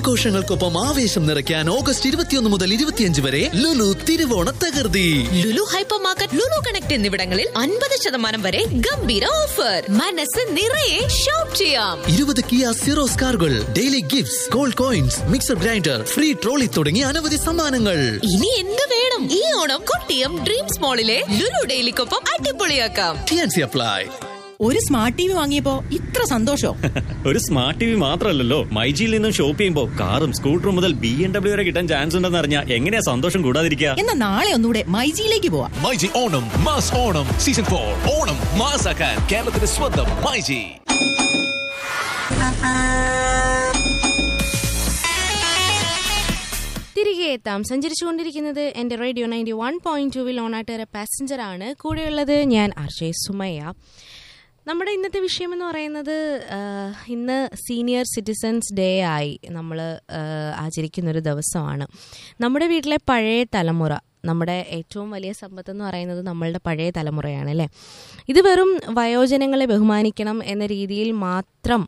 ആഘോഷങ്ങൾക്കൊപ്പം ആവേശം നിറയ്ക്കാൻ ഓഗസ്റ്റ് ഇരുപത്തിയൊന്ന് മുതൽ ഇരുപത്തിയഞ്ച് വരെ ലുലു തിരുവോണ തകർത്തി Lulu hypermarket Lulu connect എന്നിവിടങ്ങളിൽ അൻപത് ശതമാനം വരെ ഗംഭീര ഓഫർ മനസ്സ് നിറയെ ഷോപ്പ് ചെയ്യാം ഇരുപത് കിയ സിറോസ് കാറുകൾ daily gifts gold coins mixer grinder free trolley തുടങ്ങിയ അനവധി സമ്മാനങ്ങൾ ഇനി എന്ത് വേണം ഈ ഓണം കൊട്ടിയം ഡ്രീംസ് മോളിലെ ലുലു ഡെയിലിക്കൊപ്പം അടിപൊളിയാക്കാം ടിയാൻസി അപ്ലൈ ഒരു സ്മാർട്ട് ടി വി വാങ്ങിയപ്പോ ഇത്ര സന്തോഷോ ഒരു സ്മാർട്ട് ടി വി മാത്രമല്ലല്ലോ മൈജിയിൽ നിന്നും ഷോപ്പ് ചെയ്യുമ്പോൾ കാറും സ്കൂട്ടറും മുതൽ ബി എം ഡബ്ല്യു വരെ കിട്ടാൻ ചാൻസ് ഉണ്ടെന്ന് അറിഞ്ഞാൽ എങ്ങനെയാ സന്തോഷം കൂടാതിരിക്കുക എന്നാ നാളെ ഒന്നുകൂടെ മൈജിയിലേക്ക് പോവാം myG Onam mass Onam season for Onam മാസാക്കാൻ കേരളത്തിന്റെ സ്വന്തം മൈജി തിരികെ എത്താം സഞ്ചരിച്ചുകൊണ്ടിരിക്കുന്നത് എൻ്റെ റേഡിയോ നയൻറ്റി വൺ പോയിന്റ് ടുവിൽ ഓണാട്ടേറെ പാസഞ്ചറാണ് കൂടെയുള്ളത് ഞാൻ അർജയ് സുമയ്യ നമ്മുടെ ഇന്നത്തെ വിഷയം എന്ന് പറയുന്നത് ആ, ഇന്ന് സീനിയർ സിറ്റിസൺസ് ഡേ ആയി നമ്മൾ ആചരിക്കുന്നൊരു ദിവസമാണ് നമ്മുടെ വീട്ടിലെ പഴയ തലമുറ നമ്മുടെ ഏറ്റവും വലിയ സമ്പത്ത് എന്ന് പറയുന്നത് നമ്മളുടെ പഴയ തലമുറയാണ് അല്ലേ ഇത് വെറും വയോജനങ്ങളെ ബഹുമാനിക്കണം എന്ന രീതിയിൽ മാത്രം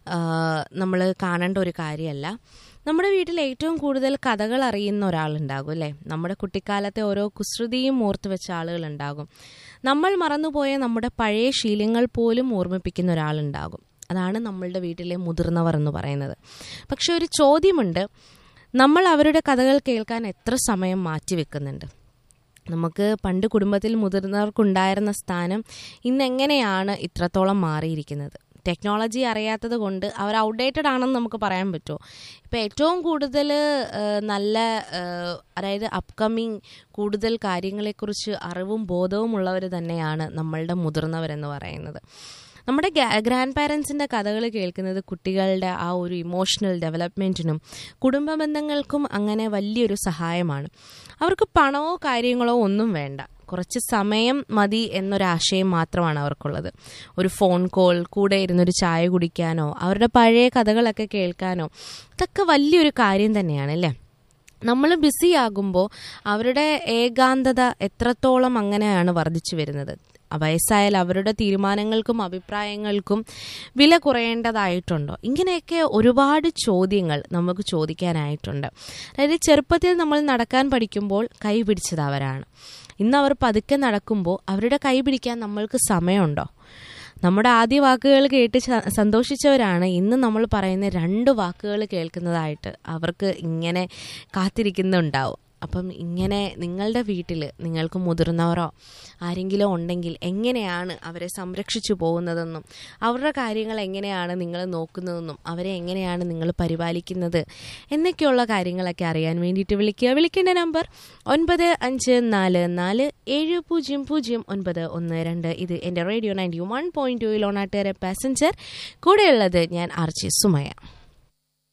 നമ്മൾ കാണേണ്ട ഒരു കാര്യമല്ല നമ്മുടെ വീട്ടിൽ ഏറ്റവും കൂടുതൽ കഥകൾ അറിയുന്ന ഒരാളുണ്ടാകും അല്ലേ നമ്മുടെ കുട്ടിക്കാലത്തെ ഓരോ കുസൃതിയും ഓർത്തു വെച്ച ആളുകളുണ്ടാകും നമ്മൾ മറന്നുപോയ നമ്മുടെ പഴയ ശീലങ്ങൾ പോലും ഓർമ്മിപ്പിക്കുന്ന ഒരാളുണ്ടാകും അതാണ് നമ്മളുടെ വീട്ടിലെ മുതിർന്നവർ എന്ന് പറയുന്നത് പക്ഷെ ഒരു ചോദ്യമുണ്ട് നമ്മൾ അവരുടെ കഥകൾ കേൾക്കാൻ എത്ര സമയം മാറ്റിവെക്കുന്നുണ്ട് നമുക്ക് പണ്ട് കുടുംബത്തിൽ മുതിർന്നവർക്കുണ്ടായിരുന്ന സ്ഥാനം ഇന്നെങ്ങനെയാണ് ഇത്രത്തോളം മാറിയിരിക്കുന്നത് ടെക്നോളജി അറിയാത്തത് കൊണ്ട് അവർ ഔട്ട്ഡേറ്റഡ് ആണെന്ന് നമുക്ക് പറയാൻ പറ്റുമോ ഇപ്പോൾ ഏറ്റവും കൂടുതൽ നല്ല ഏഹ്, അതായത് അപ്കമിങ് കൂടുതൽ കാര്യങ്ങളെക്കുറിച്ച് അറിവും ബോധവും ഉള്ളവർ തന്നെയാണ് നമ്മളുടെ മുതിർന്നവരെന്ന് പറയുന്നത് നമ്മുടെ ഗ്രാൻഡ് പാരൻസിൻ്റെ കഥകൾ കേൾക്കുന്നത് കുട്ടികളുടെ ആ ഒരു ഇമോഷണൽ ഡെവലപ്മെൻറ്റിനും കുടുംബ ബന്ധങ്ങൾക്കും അങ്ങനെ വലിയൊരു സഹായമാണ് അവർക്ക് പണമോ കാര്യങ്ങളോ ഒന്നും വേണ്ട കുറച്ച് സമയം മതി എന്നൊരാശയം മാത്രമാണ് അവർക്കുള്ളത് ഒരു ഫോൺ കോൾ കൂടെ ഇരുന്നൊരു ചായ കുടിക്കാനോ അവരുടെ പഴയ കഥകളൊക്കെ കേൾക്കാനോ ഇതൊക്കെ വലിയൊരു കാര്യം തന്നെയാണ് അല്ലേ നമ്മൾ ബിസി ആകുമ്പോൾ അവരുടെ ഏകാന്തത എത്രത്തോളം അങ്ങനെയാണ് വർദ്ധിച്ചു വരുന്നത് വയസ്സായാൽ അവരുടെ തീരുമാനങ്ങൾക്കും അഭിപ്രായങ്ങൾക്കും വില കുറയേണ്ടതായിട്ടുണ്ടോ ഇങ്ങനെയൊക്കെ ഒരുപാട് ചോദ്യങ്ങൾ നമുക്ക് ചോദിക്കാനായിട്ടുണ്ട് അതായത് ചെറുപ്പത്തിൽ നമ്മൾ നടക്കാൻ പഠിക്കുമ്പോൾ കൈ പിടിച്ചത് അവരാണ് ഇന്ന് അവർ പതുക്കെ നടക്കുമ്പോൾ അവരുടെ കൈ പിടിക്കാൻ നമ്മൾക്ക് സമയമുണ്ടോ നമ്മുടെ ആദ്യ വാക്കുകൾ കേട്ട് സ- സന്തോഷിച്ചവരാണ് ഇന്ന് നമ്മൾ പറയുന്ന രണ്ട് വാക്കുകൾ കേൾക്കുന്നതായിട്ട് അവർക്ക് ഇങ്ങനെ കാത്തിരിക്കുന്നുണ്ടാവും അപ്പം ഇങ്ങനെ നിങ്ങളുടെ വീട്ടിൽ നിങ്ങൾക്ക് മുതിർന്നവരോ ആരെങ്കിലും ഉണ്ടെങ്കിൽ എങ്ങനെയാണ് അവരെ സംരക്ഷിച്ചു പോകുന്നതെന്നും അവരുടെ കാര്യങ്ങൾ എങ്ങനെയാണ് നിങ്ങൾ നോക്കുന്നതെന്നും അവരെ എങ്ങനെയാണ് നിങ്ങൾ പരിപാലിക്കുന്നത് എന്നൊക്കെയുള്ള കാര്യങ്ങളൊക്കെ അറിയാൻ വേണ്ടിയിട്ട് വിളിക്കുക വിളിക്കേണ്ട നമ്പർ ഒൻപത് അഞ്ച് നാല് നാല് ഏഴ് പൂജ്യം പൂജ്യം ഒൻപത് ഒന്ന് രണ്ട് ഇത് എൻ്റെ radio ninety one point two ഓണാട്ടേറെ പാസഞ്ചർ കൂടെയുള്ളത് ഞാൻ ആർച്ചി സുമയ